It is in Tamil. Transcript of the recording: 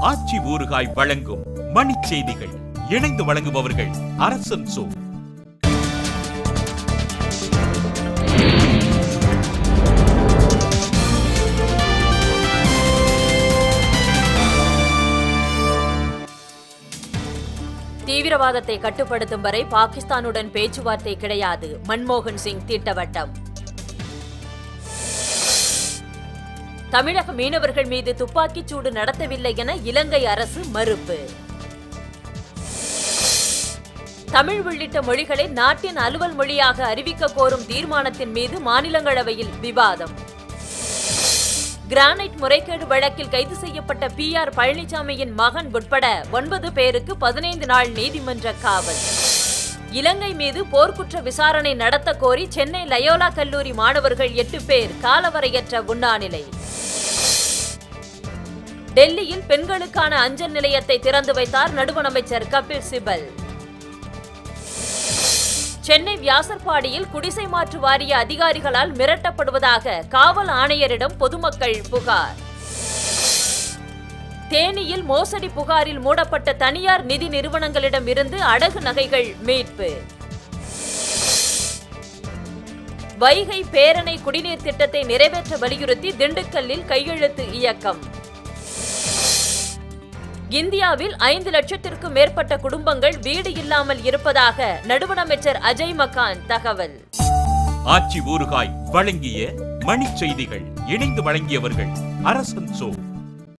ஆச்சி ஊறுகாய் வழங்கும் மணிச் செய்திகள் இணைந்து வழங்குபவர்கள் அரசன் சோ தீவிரவாதத்தை கட்டுப்படுத்தும் வரை பாகிஸ்தானுடன் பேச்சுவார்த்தை கிடையாது மன்மோகன் சிங் திட்டவட்டம் தமிழக மீனவர்கள் மீது துப்பாக்கிச் சூடு நடத்தவில்லை என இலங்கை அரசு மறுப்பு தமிழ் உள்ளிட்ட மொழிகளை நாட்டின் அலுவல் மொழியாக அறிவிக்க கோரும் தீர்மானத்தின் மீது மாநிலங்களவையில் விவாதம் கிரானைட் முறைகேடு வழக்கில் கைது செய்யப்பட்ட பி ஆர் பழனிசாமியின் மகன் உட்பட ஒன்பது பேருக்கு பதினைந்து நாள் நீதிமன்ற காவல் இலங்கை மீது போர்க்குற்ற விசாரணை நடத்த கோரி சென்னை லயோலா கல்லூரி மாணவர்கள் எட்டு பேர் காலவரையற்ற உண்ணாநிலை டெல்லியில் பெண்களுக்கான அஞ்சல் நிலையத்தை திறந்து வைத்தார் நடுவண் அமைச்சர் கபில் சிபல் சென்னை வியாசர்பாடியில் குடிசை மாற்று வாரிய அதிகாரிகளால் மிரட்டப்படுவதாக காவல் ஆணையரிடம் பொதுமக்கள் புகார் தேனியில் மோசடி புகாரில் மூடப்பட்ட தனியார் நிதி நிறுவனங்களிடம் இருந்து அடகு நகைகள் மீட்பு வைகை பேரணை குடிநீர் திட்டத்தை நிறைவேற்ற வலியுறுத்தி திண்டுக்கல்லில் கையெழுத்து இயக்கம் இந்தியாவில் ஐந்து லட்சத்திற்கும் மேற்பட்ட குடும்பங்கள் வீடு இல்லாமல் இருப்பதாக நடுவண் அமைச்சர் அஜய் மக்கான் தகவல் ஆச்சி ஊறுகாய் வழங்கிய மணிச் செய்திகள் இணைந்து வழங்கியவர்கள் அரசன் சோ